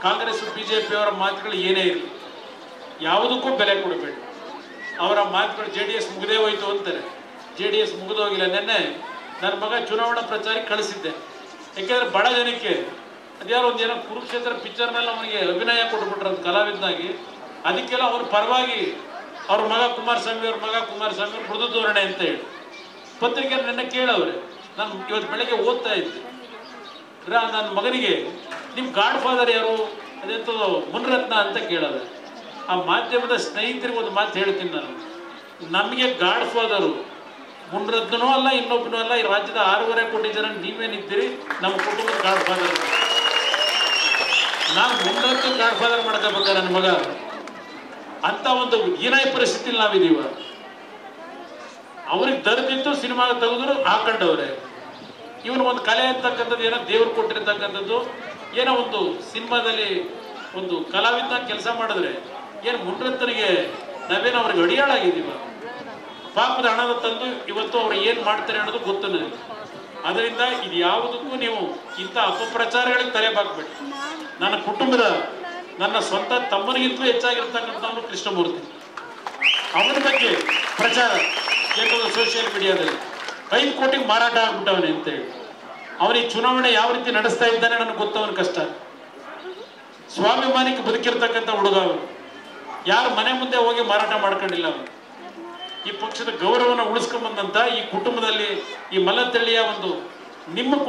Congress BJP ಅವರ ಮಾತುಗಳು ಏನೇ ಇರಲಿ ಯಾವುದಕ್ಕೂ ಬೆಲೆ ಕೊಡಬೇಡಿ ಅವರ ಮಾತುಗಳು ಜೆ ಡಿ ಎಸ್ ಮುಗಿದೇ ಹೋಯ್ತು ಅಂತಾರೆ ಜೆ ಡಿ ಎಸ್ ಮುಗಿದೋಗಿಲ್ಲ ನಿನ್ನೆ ನನ್ನ ಮಗ ಚುನಾವಣಾ ಪ್ರಚಾರಕ್ಕೆ ಕಳಿಸಿದ್ದೆ ಯಾಕೆಂದ್ರೆ ಬಡ ಜನಕ್ಕೆ ಅದ್ಯಾರೋ ಒಂದು ಏನೋ ಕುರುಕ್ಷೇತ್ರ ಪಿಕ್ಚರ್ನಲ್ಲಿ ಅವನಿಗೆ ಅಭಿನಯ ಕೊಟ್ಬಿಟ್ರು ಅದು ಕಲಾವಿದನಾಗಿ ಅದಕ್ಕೆಲ್ಲ ಅವ್ರ ಪರವಾಗಿ ಅವ್ರ ಮಗ ಕುಮಾರಸ್ವಾಮಿ ಅವ್ರ ಮಗ ಕುಮಾರಸ್ವಾಮಿ ಅವ್ರ ಮೃದು ಧೋರಣೆ ಅಂತ ಹೇಳಿ ಪತ್ರಿಕೆ ನನ್ನ ಕೇಳವ್ರೆ ನಾನು ಇವತ್ತು ಬೆಳಗ್ಗೆ ಓದ್ತಾ ಇದ್ದೆ ರಾ ನನ್ನ ಮಗನಿಗೆ ನಿಮ್ಮ ಗಾಡ್ ಫಾದರ್ ಯಾರು ಅದೆಂಥದ್ದು ಮುನ್ರತ್ನ ಅಂತ ಕೇಳೋದು ಆ ಮಾಧ್ಯಮದ ಸ್ನೇಹಿತರಿಗೆ ಒಂದು ಮಾತು ಹೇಳ್ತೀನಿ ನಾನು ನಮಗೆ ಗಾಡ್ ಫಾದರು ಮುನ್ರತ್ನನೂ ಅಲ್ಲ ಇನ್ನೊಬ್ಬನೂ ಅಲ್ಲ ಈ ರಾಜ್ಯದ ಆರೂವರೆ ಕೋಟಿ ಜನ ನೀವೇನಿದ್ದೀರಿ ನಮ್ಮ ಕುಟುಂಬದ ಗಾಡ್ ಫಾದರ್ ನಾನು ಮುನ್ರತ್ನ ಗಾಡ್ ಫಾದರ್ ಮಾಡ್ಕೋಬೇಕ ನನ್ನ ಮಗ ಅಂತ ಒಂದು ಹೀನಾಯಿ ಪರಿಸ್ಥಿತಿಲಿ ನಾವಿದೀವ ಅವ್ರಿಗೆ ದರ್ದಿತ್ತು ಸಿನಿಮಾ ತೆಗೆದ್ರು ಹಾಕೊಂಡವ್ರೆ ಇವನು ಒಂದು ಕಲೆ ಅಂತಕ್ಕಂಥದ್ದು ಏನೋ ದೇವ್ರು ಕೊಟ್ಟಿರ್ತಕ್ಕಂಥದ್ದು ಏನೋ ಒಂದು ಸಿನಿಮಾದಲ್ಲಿ ಒಂದು ಕಲಾವಿದ ಕೆಲಸ ಮಾಡಿದ್ರೆ ಏನು ಮುನ್ರತ್ತನಿಗೆ ನಾವೇನು ಅವ್ರಿಗೆ ಅಡಿಯಾಳಾಗಿದ್ದೀವ ಪಾಪದ ಹಣದ ತಂದು ಇವತ್ತು ಅವ್ರು ಏನು ಮಾಡ್ತಾರೆ ಅನ್ನೋದು ಗೊತ್ತು ನನಗೆ ಅದರಿಂದ ಇದು ಯಾವುದಕ್ಕೂ ನೀವು ಇಂಥ ಅಪಪ್ರಚಾರಗಳಿಗೆ ತಲೆ ಬಾಕ್ಬೇಡಿ ನನ್ನ ಕುಟುಂಬದ ನನ್ನ ಸ್ವಂತ ತಮ್ಮನಿಗಿಂತಲೂ ಹೆಚ್ಚಾಗಿರ್ತಕ್ಕಂಥವನು ಕೃಷ್ಣಮೂರ್ತಿ ಅವನ ಬಗ್ಗೆ ಪ್ರಚಾರ ಯಾಕಂದ್ರೆ ಸೋಷಿಯಲ್ ಮೀಡಿಯಾದಲ್ಲಿ ಐದು ಕೋಟಿಗೆ ಮಾರಾಟ ಆಗ್ಬಿಟ್ಟವನೆ ಅಂತೇಳಿ ಅವನಿಗೆ ಚುನಾವಣೆ ಯಾವ ರೀತಿ ನಡೆಸ್ತಾ ಇದ್ದಾನೆ ನನಗೆ ಗೊತ್ತವನ ಕಷ್ಟ ಸ್ವಾಭಿಮಾನಿಗೆ ಬದುಕಿರ್ತಕ್ಕಂಥ ಹುಡುಗ ಅವನು ಯಾರು ಮನೆ ಮುಂದೆ ಹೋಗಿ ಮಾರಾಟ ಮಾಡ್ಕೊಂಡಿಲ್ಲ ಅವನು ಈ ಪಕ್ಷದ ಗೌರವನ ಉಳಿಸ್ಕೊಂಬಂದಂತ ಈ ಕುಟುಂಬದಲ್ಲಿ ಈ ಮಲ್ಲತ್ತಳ್ಳಿಯ ಒಂದು ನಿಮ್ಮ